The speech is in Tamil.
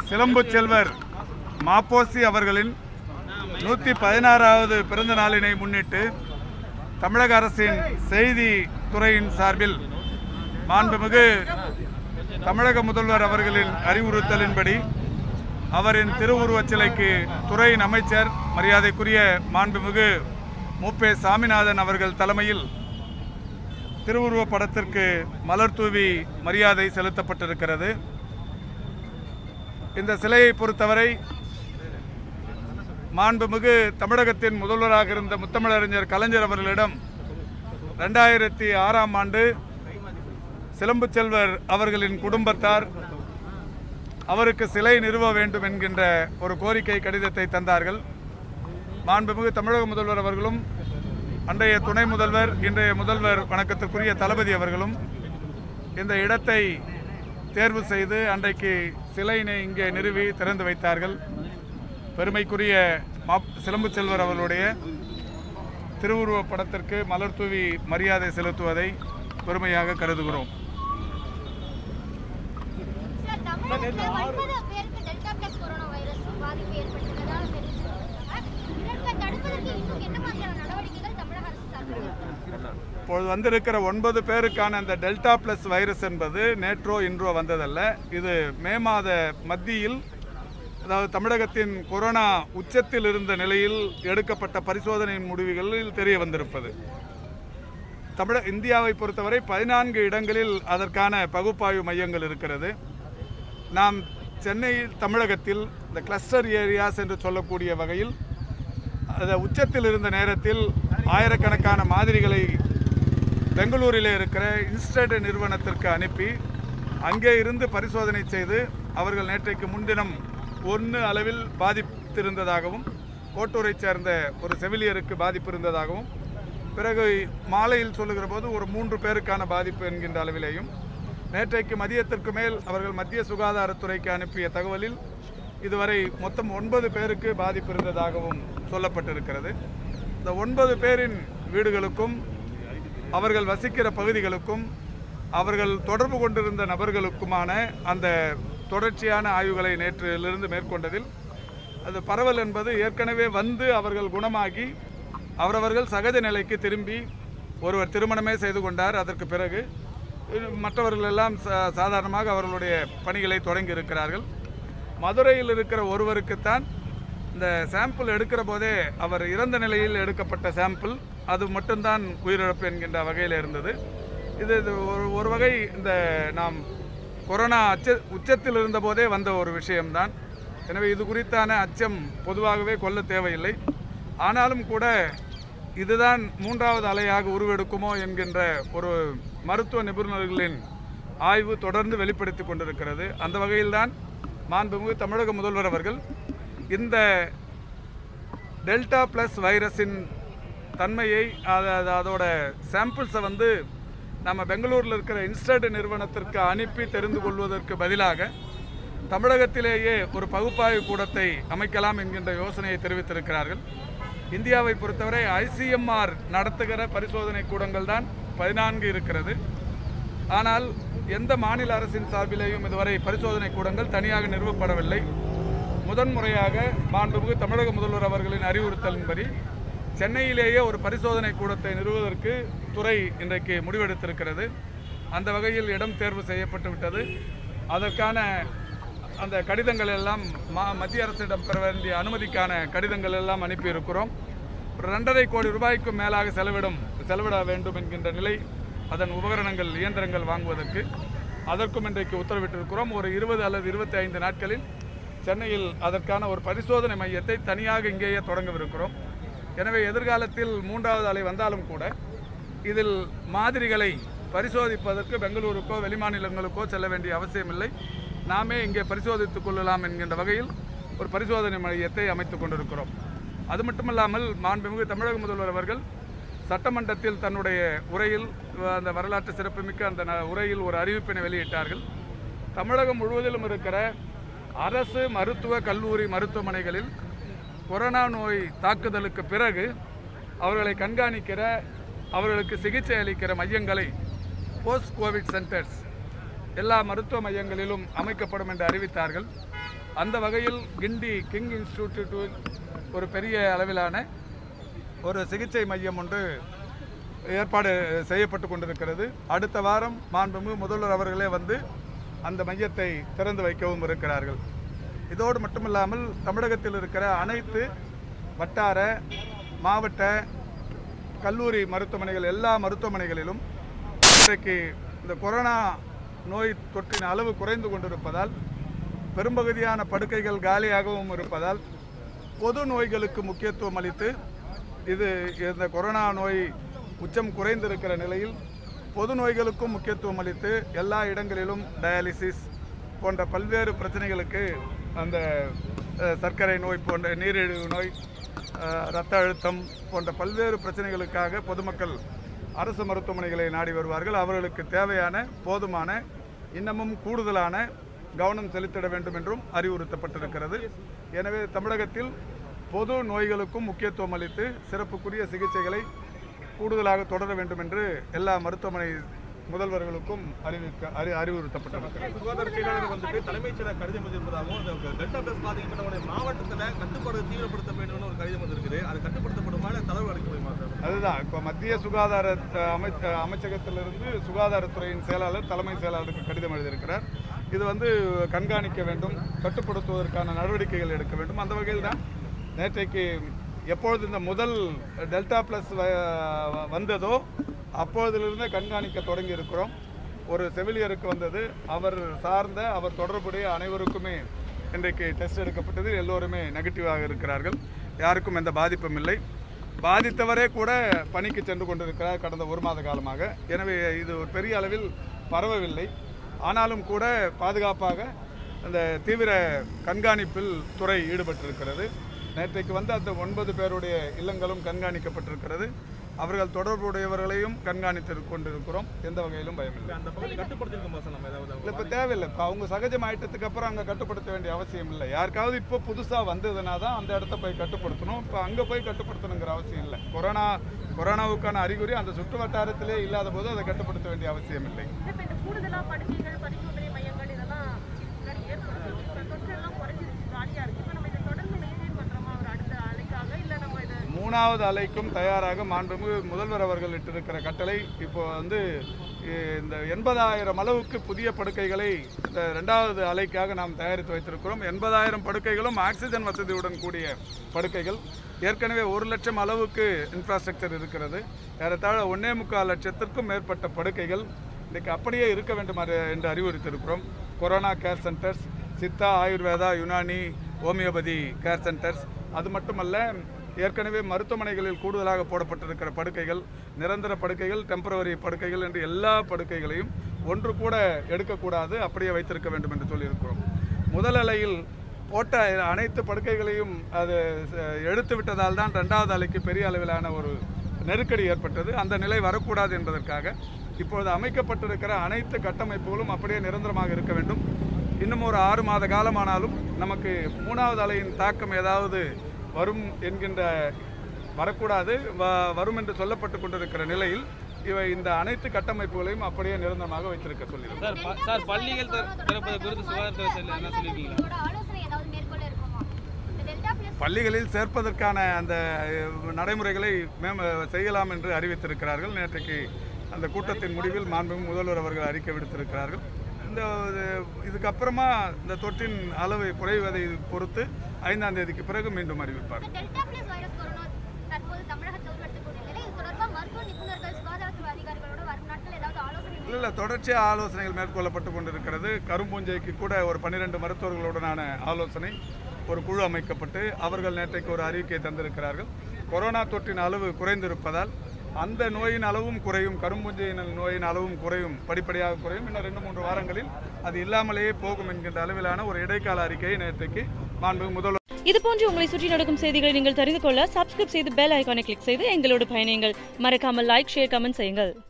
சிலம்பு செல்வர் மாப்போசி அவர்களின் நூற்றி பதினாறாவது பிறந்த நாளினை முன்னிட்டு தமிழக அரசின் செய்தி துறையின் சார்பில் மாண்புமிகு தமிழக முதல்வர் அவர்களின் அறிவுறுத்தலின்படி அவரின் திருவுருவச் சிலைக்கு துறையின் அமைச்சர் மரியாதைக்குரிய மாண்புமிகு மூப்பே சாமிநாதன் அவர்கள் தலைமையில் திருவுருவப் படத்திற்கு மலர் தூவி மரியாதை செலுத்தப்பட்டிருக்கிறது இந்த சிலையை பொறுத்தவரை மாண்புமிகு தமிழகத்தின் முதல்வராக இருந்த முத்தமிழறிஞர் கலைஞர் அவர்களிடம் ரெண்டாயிரத்தி ஆறாம் ஆண்டு சிலம்பு செல்வர் அவர்களின் குடும்பத்தார் அவருக்கு சிலை நிறுவ வேண்டும் என்கின்ற ஒரு கோரிக்கை கடிதத்தை தந்தார்கள் மாண்புமிகு தமிழக முதல்வர் அவர்களும் அன்றைய துணை முதல்வர் இன்றைய முதல்வர் வணக்கத்துக்குரிய தளபதி அவர்களும் இந்த இடத்தை தேர்வு செய்து அன்றைக்கு சிலையினை இங்கே நிறுவி திறந்து வைத்தார்கள் பெருமைக்குரிய மாப் சிலம்பு செல்வர் அவர்களுடைய திருவுருவப் படத்திற்கு மலர் தூவி மரியாதை செலுத்துவதை பெருமையாக கருதுகிறோம் சார் தமிழகத்தில் ஒன்பது பேருக்கு டெல்டா பிளஸ் கொரோனா வைரஸ் பாதிப்பு ஏற்பட்டுள்ளதாக தெரிவிச்சிருக்காங்க இதற்கு தடுப்பதற்கு இன்னும் என்ன மாதிரியான நடவடிக்கைகள் தமிழக அரசு சார்பில் எடுக்கிறாங்க? இப்பொழுது வந்திருக்கிற ஒன்பது பேருக்கான அந்த டெல்டா பிளஸ் வைரஸ் என்பது நேற்றோ இன்றோ வந்ததல்ல இது மே மாத மத்தியில் அதாவது தமிழகத்தின் கொரோனா உச்சத்தில் இருந்த நிலையில் எடுக்கப்பட்ட பரிசோதனையின் முடிவுகளில் தெரிய வந்திருப்பது தமிழ இந்தியாவை பொறுத்தவரை பதினான்கு இடங்களில் அதற்கான பகுப்பாய்வு மையங்கள் இருக்கிறது நாம் சென்னை தமிழகத்தில் இந்த கிளஸ்டர் ஏரியாஸ் என்று சொல்லக்கூடிய வகையில் அது உச்சத்தில் இருந்த நேரத்தில் ஆயிரக்கணக்கான மாதிரிகளை பெங்களூரில் இருக்கிற இன்ஸ்டேட் நிறுவனத்திற்கு அனுப்பி அங்கே இருந்து பரிசோதனை செய்து அவர்கள் நேற்றைக்கு முன்தினம் ஒன்று அளவில் பாதித்திருந்ததாகவும் கோட்டூரை சேர்ந்த ஒரு செவிலியருக்கு பாதிப்பு இருந்ததாகவும் பிறகு மாலையில் சொல்லுகிற போது ஒரு மூன்று பேருக்கான பாதிப்பு என்கின்ற அளவிலேயும் நேற்றைக்கு மதியத்திற்கு மேல் அவர்கள் மத்திய சுகாதாரத்துறைக்கு அனுப்பிய தகவலில் இதுவரை மொத்தம் ஒன்பது பேருக்கு பாதிப்பு இருந்ததாகவும் சொல்லப்பட்டிருக்கிறது இந்த ஒன்பது பேரின் வீடுகளுக்கும் அவர்கள் வசிக்கிற பகுதிகளுக்கும் அவர்கள் தொடர்பு கொண்டிருந்த நபர்களுக்குமான அந்த தொடர்ச்சியான ஆய்வுகளை நேற்றிலிருந்து மேற்கொண்டதில் அது பரவல் என்பது ஏற்கனவே வந்து அவர்கள் குணமாகி அவரவர்கள் சகஜ நிலைக்கு திரும்பி ஒருவர் திருமணமே செய்து கொண்டார் அதற்கு பிறகு மற்றவர்கள் எல்லாம் சா- சாதாரணமாக அவர்களுடைய பணிகளை தொடங்கி இருக்கிறார்கள் மதுரையில் இருக்கிற ஒருவருக்குத்தான் இந்த சாம்பிள் எடுக்கிற போதே அவர் இறந்த நிலையில் எடுக்கப்பட்ட சாம்பிள் அது மட்டும்தான் உயிரிழப்பு என்கின்ற வகையில் இருந்தது இது இது ஒரு ஒரு வகை இந்த நாம் கொரோனா அச்ச உச்சத்தில் இருந்தபோதே வந்த ஒரு விஷயம்தான் எனவே இது குறித்தான அச்சம் பொதுவாகவே கொள்ள தேவையில்லை ஆனாலும் கூட இதுதான் மூன்றாவது அலையாக உருவெடுக்குமோ என்கின்ற ஒரு மருத்துவ நிபுணர்களின் ஆய்வு தொடர்ந்து வெளிப்படுத்தி கொண்டிருக்கிறது அந்த வகையில்தான் மாண்புமிகு தமிழக முதல்வர் அவர்கள் இந்த டெல்டா ப்ளஸ் வைரஸின் தன்மையை அது அது- அதோட சாம்பிள்ஸை வந்து நம்ம பெங்களூரில் இருக்கிற இன்ஸ்டட் நிறுவனத்திற்கு அனுப்பி தெரிந்து கொள்வதற்கு பதிலாக தமிழகத்திலேயே ஒரு பகுப்பாய்வு கூடத்தை அமைக்கலாம் என்கின்ற யோசனையை தெரிவித்திருக்கிறார்கள் இந்தியாவை பொறுத்தவரை ஐசிஎம்ஆர் நடத்துகிற பரிசோதனை கூடங்கள் தான் பதினான்கு இருக்கிறது ஆனால் எந்த மாநில அரசின் சார்பிலேயும் இதுவரை பரிசோதனை கூடங்கள் தனியாக நிறுவப்படவில்லை முதன்முறையாக மாண்புமிகு தமிழக முதல்வர் அவர்களின் அறிவுறுத்தலின்படி சென்னையிலேயே ஒரு பரிசோதனை கூடத்தை நிறுவுவதற்கு துறை இன்றைக்கு முடிவெடுத்திருக்கிறது அந்த வகையில் இடம் தேர்வு செய்யப்பட்டு விட்டது அதற்கான அந்த கடிதங்கள் எல்லாம் மா மத்திய அரசிடம் பெற வேண்டிய அனுமதிக்கான கடிதங்கள் எல்லாம் அனுப்பியிருக்கிறோம் ஒரு ரெண்டரை கோடி ரூபாய்க்கும் மேலாக செலவிடும் செலவிட வேண்டும் என்கின்ற நிலை அதன் உபகரணங்கள் இயந்திரங்கள் வாங்குவதற்கு அதற்கும் இன்றைக்கு உத்தரவிட்டிருக்கிறோம் ஒரு இருபது அல்லது இருபத்தி ஐந்து நாட்களில் சென்னையில் அதற்கான ஒரு பரிசோதனை மையத்தை தனியாக இங்கேயே தொடங்கவிருக்கிறோம் எனவே எதிர்காலத்தில் மூன்றாவது அலை வந்தாலும் கூட இதில் மாதிரிகளை பரிசோதிப்பதற்கு பெங்களூருக்கோ வெளிமாநிலங்களுக்கோ செல்ல வேண்டிய அவசியமில்லை நாமே இங்கே பரிசோதித்துக் கொள்ளலாம் என்கின்ற வகையில் ஒரு பரிசோதனை மையத்தை அமைத்துக் கொண்டிருக்கிறோம் அது மட்டுமல்லாமல் மாண்புமிகு தமிழக முதல்வர் அவர்கள் சட்டமன்றத்தில் தன்னுடைய உரையில் அந்த வரலாற்று சிறப்புமிக்க அந்த ந- உரையில் ஒரு அறிவிப்பினை வெளியிட்டார்கள் தமிழகம் முழுவதிலும் இருக்கிற அரசு மருத்துவ கல்லூரி மருத்துவமனைகளில் கொரோனா நோய் தாக்குதலுக்கு பிறகு அவர்களை கண்காணிக்கிற அவர்களுக்கு சிகிச்சை அளிக்கிற மையங்களை போஸ்ட் கோவிட் சென்டர்ஸ் எல்லா மருத்துவ மையங்களிலும் அமைக்கப்படும் என்று அறிவித்தார்கள் அந்த வகையில் கிண்டி கிங் இன்ஸ்டிடியூட்டில் ஒரு பெரிய அளவிலான ஒரு சிகிச்சை மையம் ஒன்று ஏற்பாடு செய்யப்பட்டு கொண்டிருக்கிறது அடுத்த வாரம் மாண்புமிகு முதல்வர் அவர்களே வந்து அந்த மையத்தை திறந்து வைக்கவும் இருக்கிறார்கள் இதோடு மட்டுமில்லாமல் தமிழகத்தில் இருக்கிற அனைத்து வட்டார மாவட்ட கல்லூரி மருத்துவமனைகள் எல்லா மருத்துவமனைகளிலும் இன்றைக்கு இந்த கொரோனா நோய் தொற்றின் அளவு குறைந்து கொண்டிருப்பதால் பெரும்பகுதியான படுக்கைகள் காலியாகவும் இருப்பதால் பொது நோய்களுக்கு முக்கியத்துவம் அளித்து இது இந்த கொரோனா நோய் உச்சம் குறைந்திருக்கிற நிலையில் பொது நோய்களுக்கும் முக்கியத்துவம் அளித்து எல்லா இடங்களிலும் டயாலிசிஸ் போன்ற பல்வேறு பிரச்சனைகளுக்கு அந்த அஹ், சர்க்கரை நோய் போன்ற நீரிழிவு நோய் அஹ், இரத்த அழுத்தம் போன்ற பல்வேறு பிரச்சனைகளுக்காக பொதுமக்கள் அரசு மருத்துவமனைகளை நாடி வருவார்கள் அவர்களுக்கு தேவையான போதுமான இன்னமும் கூடுதலான கவனம் செலுத்திட வேண்டும் என்றும் அறிவுறுத்தப்பட்டிருக்கிறது எனவே தமிழகத்தில் பொது நோய்களுக்கும் முக்கியத்துவம் அளித்து சிறப்புக்குரிய சிகிச்சைகளை கூடுதலாக தொடர வேண்டும் என்று எல்லா மருத்துவமனை முதல்வர்களுக்கும் அறிவிக்க அறி அறிவுறுத்தப்பட்டிருக்கிறது சுகாதார செயலாளர் வந்துட்டு தலைமைச் செயலர் கடிதம் எழுதியிருப்பதாகவும் அந்த டெல்டா பிளஸ் பாதிக்கப்பட்டவங்களுடைய மாவட்டத்தில் கட்டுப்பாடு தீவிரப்படுத்த வேண்டும்னு ஒரு கடிதம் வந்திருக்குது அது கட்டுப்படுத்தப்படுமா இல்லை தளர்வு அளிக்க முடியுமா சார் அதுதான் இப்போ மத்திய சுகாதார அஹ், அமைச்ச அமைச்சகத்திலிருந்து சுகாதாரத்துறையின் செயலாளர் தலைமை செயலாளருக்கு கடிதம் எழுதியிருக்கிறார் இது வந்து கண்காணிக்க வேண்டும் கட்டுப்படுத்துவதற்கான நடவடிக்கைகள் எடுக்க வேண்டும் அந்த வகையில் தான் நேற்றைக்கு எப்பொழுது இந்த முதல் டெல்டா ப்ளஸ் வந்ததோ அப்பொழுதிலிருந்தே கண்காணிக்க தொடங்கி இருக்கிறோம் ஒரு செவிலியருக்கு வந்தது அவர் சார்ந்த அவர் தொடர்புடைய அனைவருக்குமே இன்றைக்கு டெஸ்ட் எடுக்கப்பட்டது எல்லோருமே நெகட்டிவாக இருக்கிறார்கள் யாருக்கும் எந்த பாதிப்பும் இல்லை பாதித்தவரே கூட பணிக்கு சென்று கொண்டிருக்கிறார் கடந்த ஒரு மாத காலமாக எனவே இது ஒரு பெரிய அளவில் பரவவில்லை ஆனாலும் கூட பாதுகாப்பாக அந்த தீவிர கண்காணிப்பில் துறை ஈடுபட்டிருக்கிறது நேற்றைக்கு வந்து அந்த ஒன்பது பேருடைய இல்லங்களும் கண்காணிக்கப்பட்டிருக்கிறது அவர்கள் தொடர்புடையவர்களையும் கண்காணித்து கொண்டிருக்கிறோம் எந்த வகையிலும் பயமில்லை அந்த பகுதி கட்டுப்படுத்திருக்கோமா சார் நம்ம ஏதாவது இல்லை இப்போ தேவையில்லை இப்போ அவங்க சகஜமாயிட்டதுக்கு அப்புறம் அங்கே கட்டுப்படுத்த வேண்டிய அவசியம் இல்லை யாருக்காவது இப்போ புதுசாக வந்ததுனா தான் அந்த இடத்த போய் கட்டுப்படுத்தணும் இப்போ அங்கே போய் கட்டுப்படுத்தணுங்கிற அவசியம் இல்லை கொரோனா கொரோனாவுக்கான அறிகுறி அந்த சுற்று வட்டாரத்திலே இல்லாத போது அதை கட்டுப்படுத்த வேண்டிய அவசியம் இல்லை இப்ப இந்த கூடுதலா படுக்கைகள் பரிசோதனை மையங்கள் இதெல்லாம் முன்னாடி ஏற்படுத்தும் இப்ப தொற்றெல்லாம் குறைஞ்சிருச்சு காலியா இருக்கு இப்ப நம்ம இதை தொடர்ந்து மெயின்டைன் பண்றோமா ஒரு அடுத்த அலைக்காக இல்ல நம்ம இதை மூணாவது அலைக்கும் தயாராக மாண்புமிகு முதல்வர் அவர்கள் இட்டிருக்கிற கட்டளை இப்போ வந்து இ- இந்த எண்பதாயிரம் அளவுக்கு புதிய படுக்கைகளை இந்த ரெண்டாவது அலைக்காக நாம் தயாரித்து வைத்திருக்கிறோம் எண்பதாயிரம் படுக்கைகளும் ஆக்சிஜன் வசதியுடன் கூடிய படுக்கைகள் ஏற்கனவே ஒரு லட்சம் அளவுக்கு இன்ஃப்ராஸ்ட்ரக்சர் இருக்கிறது ஏறத்தாழ ஒன்னே முக்கால் லட்சத்திற்கும் மேற்பட்ட படுக்கைகள் இன்றைக்கு அப்படியே இருக்க வேண்டும் அறி- என்று அறிவுறுத்தியிருக்கிறோம் corona care centres Siddha Ayurveda Unani homeopathy care centres அது மட்டுமல்ல ஏற்கனவே மருத்துவமனைகளில் கூடுதலாக போடப்பட்டிருக்கிற படுக்கைகள் நிரந்தர படுக்கைகள் டெம்பரவரி படுக்கைகள் என்று எல்லா படுக்கைகளையும் ஒன்று கூட எடுக்கக்கூடாது அப்படியே வைத்திருக்க வேண்டும் என்று சொல்லியிருக்கிறோம் முதல் அலையில் போட்ட அனைத்து படுக்கைகளையும் அது ச- எடுத்து விட்டதால் தான் ரெண்டாவது அலைக்கு பெரிய அளவிலான ஒரு நெருக்கடி ஏற்பட்டது அந்த நிலை வரக்கூடாது என்பதற்காக இப்பொழுது அமைக்கப்பட்டிருக்கிற அனைத்து கட்டமைப்புகளும் அப்படியே நிரந்தரமாக இருக்க வேண்டும் இன்னும் ஒரு ஆறு மாத காலமானாலும் நமக்கு மூணாவது அலையின் தாக்கம் ஏதாவது வரும் என்கின்ற வரக்கூடாது வ- வரும் என்று சொல்லப்பட்டு கொண்டிருக்கிற நிலையில் இவை இந்த அனைத்து கட்டமைப்புகளையும் அப்படியே நிரந்தரமாக வைத்திருக்க சொல்லியிருக்கிறோம் சார் ப- சார் பள்ளிகள் திற- திறப்பது குறித்து சுகாதாரத்துறை செயலர் என்ன சொல்லியிருக்கீங்களா உங்களோட ஆலோசனை ஏதாவது மேற்கொள்ள இருக்குமா இந்த டெல்டா பிளஸ் பள்ளிகளில் சேர்ப்பதற்கான அந்த அஹ், நடைமுறைகளை மேம் செய்யலாம் என்று அறிவித்திருக்கிறார்கள் நேற்றைக்கு அந்த கூட்டத்தின் முடிவில் மாண்புமிகு முதல்வர் அவர்கள் அறிக்கை விடுத்திருக்கிறார்கள் இந்த இது- இதுக்கப்புறமா இந்த தொற்றின் அளவு குறைவதை பொறுத்து ஐந்தாம் தேதிக்கு பிறகு மீண்டும் அறிவிப்பார்கள் டெல்டா பிளஸ் வைரஸ் கொரோனா தற்போது தமிழகத்தில் உருவெடுக்கக்கூடிய நிலை இது தொடர்பாக மருத்துவ நிபுணர்கள் சுகாதாரத்துறை அதிகாரிகளோட வரும் நாட்கள் ஏதாவது ஆலோசனை இல்லை இல்லை தொடர்ச்சியாக ஆலோசனைகள் மேற்கொள்ளப்பட்டு கொண்டிருக்கிறது கரும்பூஞ்சைக்கு கூட ஒரு பன்னிரெண்டு மருத்துவர்களுடனான ஆலோசனை ஒரு குழு அமைக்கப்பட்டு அவர்கள் நேற்றைக்கு ஒரு அறிவிக்கை தந்திருக்கிறார்கள் கொரோனா தொற்றின் அளவு குறைந்திருப்பதால் அந்த நோயின் அளவும் குறையும் கரும்பூஞ்சையின் நோயின் அளவும் குறையும் படிப்படியாக குறையும் இன்னும் ரெண்டு மூன்று வாரங்களில் அது இல்லாமலேயே போகும் என்கின்ற அளவிலான ஒரு இடைக்கால அறிக்கையை நேற்றைக்கு மாண்பு முதல்வர் இது போன்று உங்களை சுற்றி நடக்கும் செய்திகளை நீங்கள் தெரிந்து கொள்ள சப்ஸ்கிரைப் செய்து பெல் ஐகானை கிளிக் செய்து எங்களோடு பயணியுங்கள் மறக்காமல் லைக் ஷேர் கமெண்ட் செய்யுங்கள்